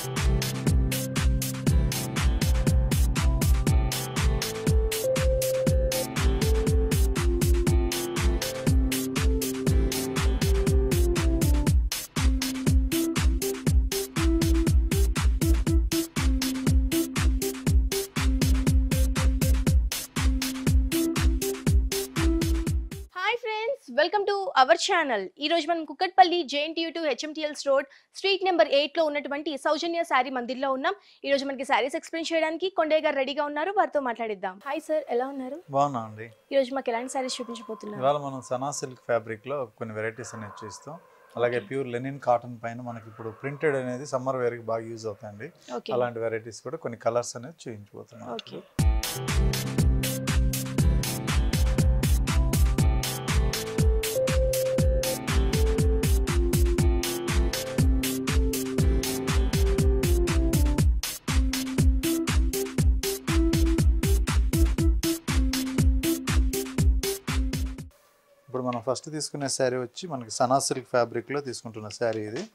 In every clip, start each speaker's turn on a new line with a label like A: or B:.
A: Hi friends welcome to our channel ఈ రోజు మనం Kukatpally JNTU to HMT Hills road street number eight లో ఉన్నటువంటి సౌజన్య శారీ మందిర్లో ఉన్నాం ఈ రోజు మనకి శారీస్ ఎక్స్ప్లెయిన్ చేయడానికి కొండయ్య గారు రెడీగా ఉన్నారు వారితో మాట్లాడిద్దాం హాయ్ సార్ ఎలా ఉన్నారు
B: బాగున్నా అండి
A: ఈ రోజు మాకు ఎలాంటి శారీస్ చూపించబోతున్నారు
B: ఇవాళ మనం సనా సిల్క్ ఫ్యాబ్రిక్లో కొన్ని వెరైటీస్ అనేది చూస్తాం అలాగే ప్యూర్ లెనిన్ కాటన్ పైన మనకి ఇప్పుడు ప్రింటెడ్ అనేది సమ్మర్ వేర్కి బాగా యూజ్ అవుతాయండి
A: ఓకే
B: అలాంటి వెరైటీస్ కూడా కొన్ని కలర్స్ అనేది చూపించబోతున్నాం
A: ఓకే
B: ఇప్పుడు మనం ఫస్ట్ తీసుకునే శారీ వచ్చి మనకి సనా సిల్క్ ఫ్యాబ్రిక్లో తీసుకుంటున్న శారీ ఇది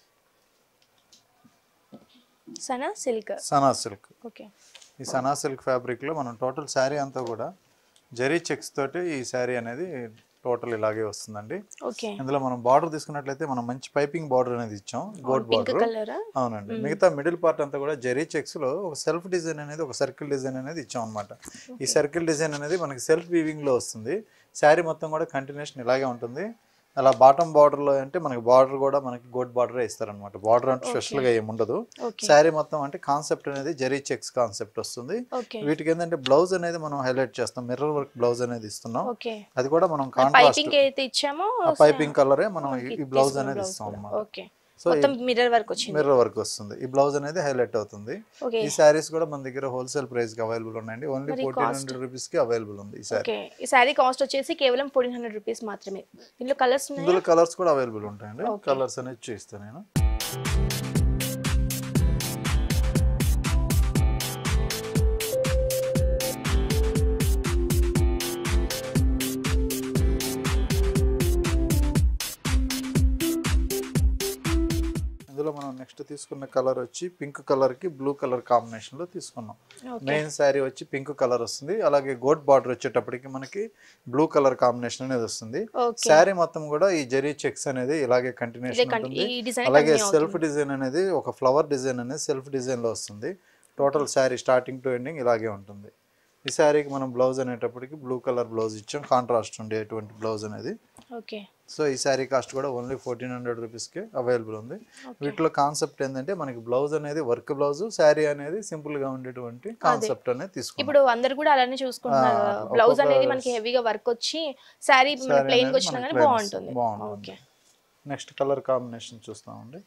A: Sana silk
B: Sana silk
A: okay
B: ఈ సనా సిల్క్ ఫ్యాబ్రిక్లో మనం టోటల్ శారీ అంతా కూడా జరీ చెక్స్ తోటి ఈ శారీ అనేది టోటల్ ఇలాగే వస్తుందండి
A: ఓకే
B: ఇందులో మనం బార్డర్ తీసుకున్నట్లయితే మనం మంచి పైపింగ్ బార్డర్ అనేది ఇచ్చాం గోల్డ్
A: పింక్
B: బార్డర్
A: కలర్
B: అవునండి మిగతా మిడిల్ పార్ట్ అంతా కూడా జెరీ చెక్స్ లో ఒక సెల్ఫ్ డిజైన్ అనేది ఒక సర్కిల్ డిజైన్ అనేది ఇచ్చాం అనమాట ఈ సర్కిల్ డిజైన్ అనేది మనకి సెల్ఫ్ వీవింగ్ లో వస్తుంది శారీ మొత్తం కూడా కంటిన్యూషన్ ఇలాగే ఉంటుంది అలా బాటమ్ బార్డర్ లో అంటే మనకి బార్డర్ కూడా మనకి గోడ్ బార్డర్ ఇస్తారనమాట బార్డర్ అంటే స్పెషల్ గా ఏమి ఉండదు
A: ఓకే
B: శారీ మొత్తం అంటే కాన్సెప్ట్ అనేది జెరీ చెక్స్ కాన్సెప్ట్ వస్తుంది
A: ఓకే
B: వీటికి ఏంటంటే బ్లౌజ్ అనేది మనం హైలైట్ చేస్తాం మిర్రర్ వర్క్ బ్లౌజ్ అనేది ఇస్తున్నాం
A: ఓకే
B: అది కూడా మనం కాంట్రాస్ట్
A: పైపింగ్ అయితే ఇచ్చామో
B: పైపింగ్ కలరే మనం ఈ- ఈ బ్లౌజ్ అనేది ఇస్తాం అన్నమాట
A: ఓకే
B: సో
A: మొత్తం మిర్రర్ వర్క్ వచ్చింది
B: మిర్రర్ వర్క్ వస్తుంది ఈ బ్లౌజ్ అనేది హైలైట్ అవుతుంది
A: ఓకే
B: ఈ శారీస్ కూడా మన దగ్గర హోల్సేల్ ప్రైస్ కి అవైలబుల్ ఉన్నాయండి ఓన్లీ
A: మరి
B: ఫోర్టీన్
A: cost?
B: హండ్రెడ్ రూపీస్ కి అవైలబుల్ ఉంది ఈ శారీ
A: ఓకే ఈ శారీ కాస్ట్ వచ్చేసి కేవలం ఫోర్టీన్ హండ్రెడ్ రూపీస్ మాత్రమే దీనిలో కలర్స్ ఉన్నాయి
B: ఇందులో కలర్స్ కూడా అవైలబుల్ ఉంటాయండి
A: Okay.
B: కలర్స్ అనేది చూపిస్తాను నేను ఇందులో మనం నెక్స్ట్ తీసుకున్న కలర్ వచ్చి పింక్ కలర్ కి బ్లూ కలర్ కాంబినేషన్ లో తీసుకున్నాం
A: ఓకే
B: మెయిన్ శారీ వచ్చి పింక్ కలర్ వస్తుంది అలాగే గోట్ బార్డర్ వచ్చేటప్పటికి మనకి బ్లూ కలర్ కాంబినేషన్ అనేది వస్తుంది
A: ఓకే
B: శారీ మొత్తం కూడా ఈ జరీ చెక్స్ అనేది ఇలాగే
A: ఇదే
B: కంటిన్యూషన్
A: కంటి-
B: ఉంటుంది
A: ఈ డిజైన్
B: అలాగే సెల్ఫ్ డిజైన్ అనేది ఒక ఫ్లవర్ డిజైన్ అనేది సెల్ఫ్ డిజైన్ లో వస్తుంది total sari starting to ending ఇలాగే ఉంటుంది ఈ శారీకి మనం బ్లౌజ్ అనేటప్పటికి బ్లూ కలర్ బ్లౌజ్ ఇచ్చాం కాంట్రాస్ట్ ఉండేటువంటి బ్లౌజ్ అనేది
A: ఓకే
B: సో ఈ శారీ కాస్ట్ కూడా ఓన్లీ ఫోర్టీన్ హండ్రెడ్ రూపీస్కి అవైలబుల్ ఉంది వీటిలో కాన్సెప్ట్ ఏంటంటే మనకి బ్లౌజ్ అనేది వర్క్ బ్లౌజ్ శారీ అనేది సింపుల్ గా ఉండేటువంటి కాన్సెప్ట్ అనేది తీసుకున్నాం
A: ఇప్పుడు అందరు కూడా అలానే చూసుకుంటున్నారు
B: ఆ,
A: బ్లౌజ్
B: ఒక్కొక్క
A: అనేది మనకి హెవీగా వర్క్ వచ్చి శారీ
B: Saree
A: ప్లెయిన్
B: అనేది
A: వచ్చినా
B: మనకి
A: కానీ
B: plain
A: బాగుంటుంది
B: వస్తుంది. బాగుంటుంది.
A: ఓకే
B: నెక్స్ట్ కలర్ కాంబినేషన్ చూస్తామండి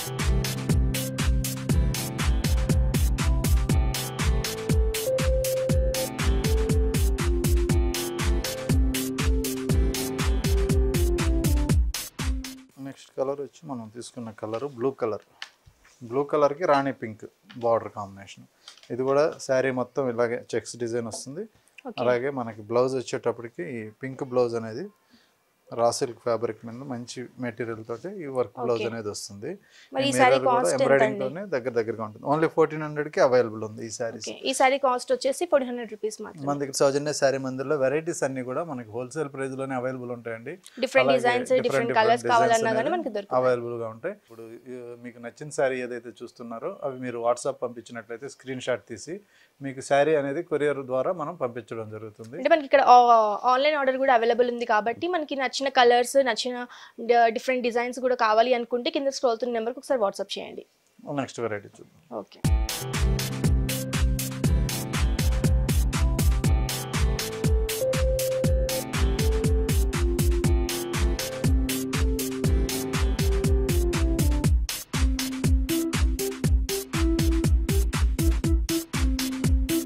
B: నెక్స్ట్ కలర్ వచ్చి మనం తీసుకున్న కలర్ బ్లూ కలర్ బ్లూ కలర్కి రాణి పింక్ బార్డర్ కాంబినేషన్ ఇది కూడా శారీ మొత్తం ఇలాగే చెక్స్ డిజైన్ వస్తుంది
A: ఓకే
B: అలాగే మనకి బ్లౌజ్ వచ్చేటప్పటికి ఈ పింక్ బ్లౌజ్ అనేది రా సిల్క్ ఫ్యాబ్రిక్ మీద మంచి మెటీరియల్ తోటి ఈ వర్క్ బ్లౌజ్
A: Okay.
B: అనేది వస్తుంది
A: మరి ఈ
B: ఈ
A: శారీ
B: mirror కూడా
A: కాస్ట్ ఎంత
B: ఎంబ్రాయిడింగ్
A: అండి
B: తోనే దగ్గర దగ్గరగా ఉంటుంది ఓన్లీ ఫోర్టీన్ హండ్రెడ్ కి అవైలబుల్ ఉంది ఈ శారీస్
A: ఓకే ఈ శారీ కాస్ట్ వచ్చేసి ఫోర్టీన్ హండ్రెడ్ రూపీస్ మాత్రమే
B: మన దగ్గర సౌజన్య శారీ మందిర్లో వెరైటీస్ అన్ని కూడా మనకి హోల్సేల్ ప్రైస్ లోనే అవైలబుల్ ఉంటాయండి
A: డిఫరెంట్
B: అలాగే
A: designs
B: different
A: different
B: different
A: colours
B: designs
A: కావాలన్నా
B: అనేది
A: కానీ మనకి దొరుకుతాయి
B: అవైలబుల్ గా ఉంటాయి ఇప్పుడు ఈ, మీకు నచ్చిన శారీ ఏదైతే చూస్తున్నారో అవి మీరు వాట్సాప్ పంపించినట్లయితే స్క్రీన్ షాట్ తీసి మీకు శారీ అనేది కొరియర్ ద్వారా మనం పంపించడం జరుగుతుంది
A: అంటే మనకి ఇక్కడ ఆన్లైన్ ఆర్డర్ కూడా అవైలబుల్ ఉంది కాబట్టి మనకి నచ్చిన కలర్స్ నచ్చిన డిఫరెంట్ డిజైన్స్ కూడా కావాలి అనుకుంటే కింద స్క్రోల్ అవుతున్న నెంబర్కి ఒకసారి వాట్సాప్ చేయండి
B: నెక్స్ట్ వెరైటీ చూద్దాం
A: ఓకే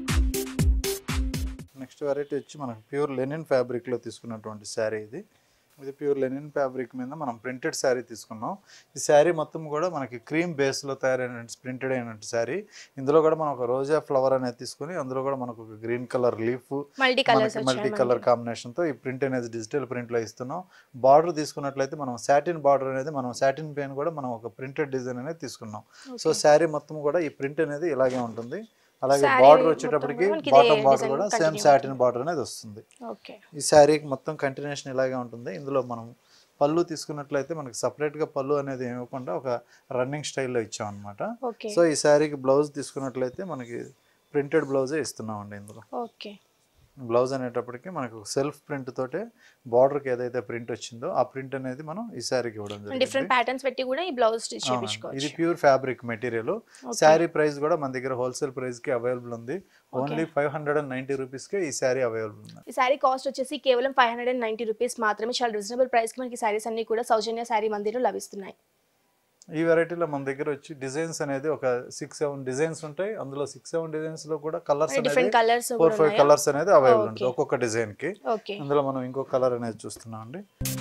B: నెక్స్ట్ వెరైటీ వచ్చి మనకు ప్యూర్ లెనిన్ ఫ్యాబ్రిక్లో తీసుకున్నటువంటి శారీ ఇది ఇది ప్యూర్ లెనిన్ ఫ్యాబ్రిక్ మీద మనం ప్రింటెడ్ శారీ తీసుకున్నాం ఈ శారీ మొత్తం కూడా మనకి క్రీమ్ బేస్లో తయారైన ప్రింటెడ్ అయినట్టు శారీ ఇందులో కూడా మనం ఒక రోజా ఫ్లవర్ అనేది తీసుకుని అందులో కూడా మనకు ఒక green colour leaf
A: multi colours
B: multi colour combination తో ఈ ప్రింట్ అనేది డిజిటల్ ప్రింట్ లో ఇస్తున్నాం బార్డర్ తీసుకున్నట్లయితే మనం సాటిన్ బార్డర్ అనేది మనం సాటిన్ పెయిన్ కూడా మనం ఒక ప్రింటెడ్ డిజైన్ అనేది తీసుకున్నాం సో శారీ మొత్తం కూడా ఈ ప్రింట్ అనేది ఇలాగే ఉంటుంది అలాగే
A: Saree
B: బార్డర్
A: మొత్తం
B: వచ్చేటప్పటికి
A: కూడా మనకి ఇదే
B: బాటమ్ బార్డర్
A: design
B: కూడా సేమ్
A: continue
B: సాటిన్ బార్డర్ అనేది వస్తుంది
A: ఓకే
B: ఈ శారీకి మొత్తం కంటిన్యూషన్ ఇలాగే ఉంటుంది ఇందులో మనం పళ్ళు తీసుకున్నట్లయితే మనకి separate గా పళ్ళు అనేది ఇవ్వకుండా ఒక రన్నింగ్ స్టైల్లో ఇచ్చాం అనమాట
A: ఓకే
B: సో ఈ శారీకి బ్లౌజ్ తీసుకున్నట్లయితే మనకి ప్రింటెడ్ బ్లౌజే ఇస్తున్నామండి ఇందులో
A: ఓకే
B: బ్లౌజ్ అనేటప్పటికి మనకు సెల్ఫ్ ప్రింట్ తోటే బార్డర్కి ఏదైతే ప్రింట్ వచ్చిందో ఆ ప్రింట్ అనేది మనం ఈ శారీకి ఇవ్వడం
A: డిఫరెంట్
B: జరిగింది
A: ప్యాటర్న్స్ పెట్టి కూడా ఈ బ్లౌజ్ స్టిచ్
B: అవునండి. ఇది
A: చేయించుకోవచ్చు
B: pure fabric material
A: Okay.
B: Sari price కూడా మన దగ్గర హోల్సేల్ ప్రైస్ కి అవైలబుల్ ఉంది only five hundred and ninety rupees కి ఈ శారీ అవైలబుల్ ఉంది
A: ఈ శారీ కాస్ట్ వచ్చేసి కేవలం five hundred and ninety rupees మాత్రమే చాలా రీజనబుల్ ప్రైస్ కి మనకి శారీస్ అన్ని కూడా సౌజన్య శారీ మందిలో లభిస్తున్నాయి
B: ఈ వెరైటీలో మన దగ్గర వచ్చి డిజైన్స్ అనేది ఒక సిక్స్ సెవెన్ డిజైన్స్ ఉంటాయి అందులో సిక్స్ సెవెన్ డిజైన్స్ లో కూడా కలర్స్ అనేది
A: different colours
B: four five colours అనేది అవైలబుల్
A: Okay.
B: ఉంటుంది ఒక్కొక్క డిజైన్ కి
A: ఓకే
B: అందులో మనం ఇంకో కలర్ అనేది చూస్తున్నాం అండి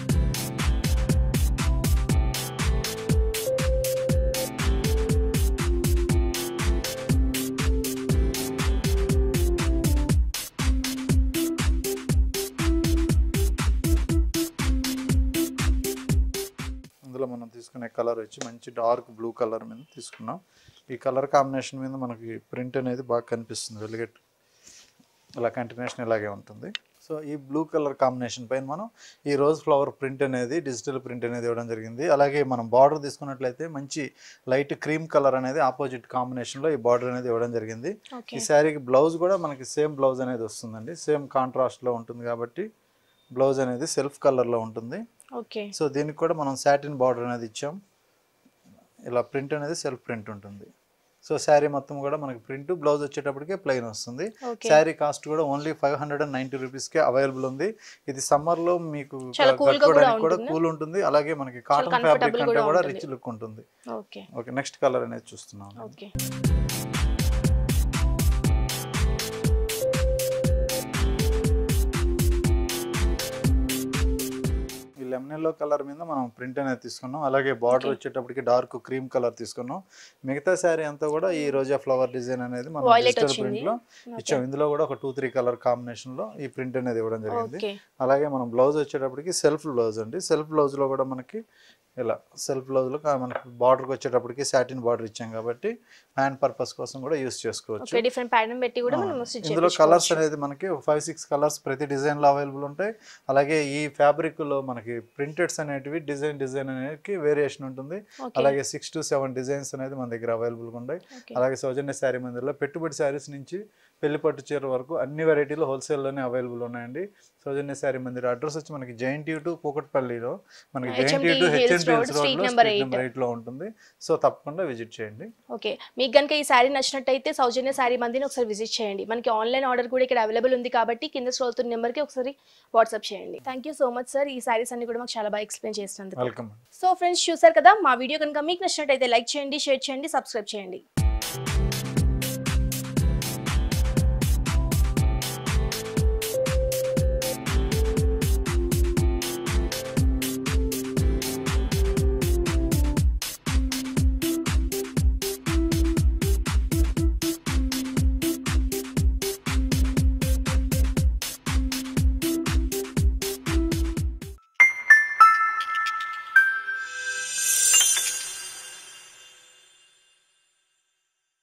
B: ఇందులో మనం తీసుకునే కలర్ వచ్చి మంచి డార్క్ బ్లూ కలర్ మీద తీసుకున్నాం ఈ కలర్ కాంబినేషన్ మీద మనకి ప్రింట్ అనేది బాగా కనిపిస్తుంది వెలిగెట్ ఇలా కంటిన్యూషన్ ఇలాగే ఉంటుంది సో ఈ బ్లూ కలర్ కాంబినేషన్ పైన మనం ఈ రోజ్ ఫ్లవర్ ప్రింట్ అనేది డిజిటల్ ప్రింట్ అనేది ఇవ్వడం జరిగింది అలాగే మనం బార్డర్ తీసుకున్నట్లయితే మంచి లైట్ క్రీమ్ కలర్ అనేది ఆపోజిట్ కాంబినేషన్లో ఈ బార్డర్ అనేది ఇవ్వడం జరిగింది
A: ఓకే
B: ఈ శారీకి బ్లౌజ్ కూడా మనకి సేమ్ బ్లౌజ్ అనేది వస్తుందండి సేమ్ కాంట్రాస్ట్లో ఉంటుంది కాబట్టి బ్లౌజ్ అనేది సెల్ఫ్ కలర్లో ఉంటుంది
A: ఓకే
B: సో దీనికి కూడా మనం సాటిన్ బార్డర్ అనేది ఇచ్చాం ఇలా ప్రింట్ అనేది సెల్ఫ్ ప్రింట్ ఉంటుంది సో శారీ మొత్తం కూడా మనకి ప్రింట్ బ్లౌజ్ వచ్చేటప్పటికే ప్లెయిన్ వస్తుంది
A: ఓకే
B: శారీ కాస్ట్ కూడా only five hundred and ninety రూపీస్కే అవైలబుల్ ఉంది ఇది summer లో మీకు
A: చాలా cool గా కూడా
B: కట్టుకోవడానికి కూడా
A: ఉంటుందా?
B: కూల్ ఉంటుంది అలాగే మనకి కాటన్
A: comfortable
B: ఫ్యాబ్రిక్ అంటే
A: కూడా
B: కూడా
A: ఉంటుంది.
B: రిచ్ లుక్ ఉంటుంది
A: ఓకే
B: ఓకే నెక్స్ట్ కలర్ అనేది చూస్తున్నాం
A: ఓకే
B: ఈ లెమన్ ఎల్లో కలర్ మీద మనం ప్రింట్ అనేది తీసుకున్నాం అలాగే బార్డర్ వచ్చేటప్పటికి డార్క్ క్రీమ్ కలర్ తీసుకున్నాం మిగతా శారీ అంతా కూడా ఈ రోజా ఫ్లవర్ డిజైన్ అనేది మనం
A: Violet
B: డిజిటల్
A: వచ్చింది.
B: ప్రింట్ లో ఇచ్చాం ఇందులో కూడా ఒక టూ త్రీ కలర్ కాంబినేషన్ లో ఈ ప్రింట్ అనేది ఇవ్వడం జరిగింది
A: ఓకే
B: అలాగే మనం బ్లౌజ్ వచ్చేటప్పటికి సెల్ఫ్ బ్లౌజ్ అండి సెల్ఫ్ బ్లౌజ్ లో కూడా మనకి ఇలా సెల్ఫ్ బ్లౌజ్ లో కా- మనకి బార్డర్ వచ్చేటప్పటికి సాటిన్ బార్డర్ ఇచ్చాం కాబట్టి హ్యాండ్ పర్పస్ కోసం కూడా యూస్ చేసుకోవచ్చు
A: ఓకే డిఫరెంట్ ప్యాటర్న్ పెట్టి కూడా మనం స్టిచ్
B: ఇందులో కలర్స్ అనేది మనకి ఫైవ్ సిక్స్ కలర్స్ ప్రతి డిజైన్ లో అవైలబుల్ ఉంటాయి అలాగే ఈ ఫ్యాబ్రిక్ లో మనకి ప్రింటెడ్స్ అనేటివి డిజైన్ డిజైన్ అనేది వేరియేషన్ ఉంటుంది
A: ఓకే
B: అలాగే సిక్స్ టు సెవెన్ డిజైన్స్ అనేది మన దగ్గర అవైలబుల్ ఉంటాయి
A: ఓకే
B: అలాగే సౌజన్య శారీ మందిర్లో పెట్టుబడి శారీస్ నుంచి పెళ్లి పట్టు చీర వరకు అన్ని వెరైటీలు హోల్సేల్లోనే అవైలబుల్ ఉన్నాయండి సౌజన్య శారీ మందిర్ అడ్రస్ వచ్చి మనకి జైంట్ యూ టు కూకట్పల్లిలో మనకి JNTU
A: HMT
B: to
A: Hills
B: H N
A: Road,
B: road
A: street
B: లో
A: number
B: street
A: eight.
B: Number eight లో ఉంటుంది సో తప్పకుండా విజిట్ చేయండి
A: ఓకే మీకు కనుక ఈ శారీ నచ్చినట్టయితే సౌజన్య శారీ మందిని ఒకసారి విజిట్ చేయండి మనకి ఆన్లైన్ ఆర్డర్ కూడా ఇక్కడ అవైలబుల్ ఉంది కాబట్టి కింద స్క్రోల్ అవుతున్న నెంబర్కి ఒకసారి వాట్సాప్ చేయండి thank you so much sir ఈ శారీస్ అన్ని కూడా మాకు చాలా బాగా ఎక్స్ప్లెయిన్ చేసినందుకు
B: వెల్కమ్
A: సో ఫ్రెండ్స్ చూసారు కదా మా వీడియో కనుక మీకు నచ్చినట్టయితే లైక్ చేయండి షేర్ చేయండి సబ్స్క్రైబ్ చేయండి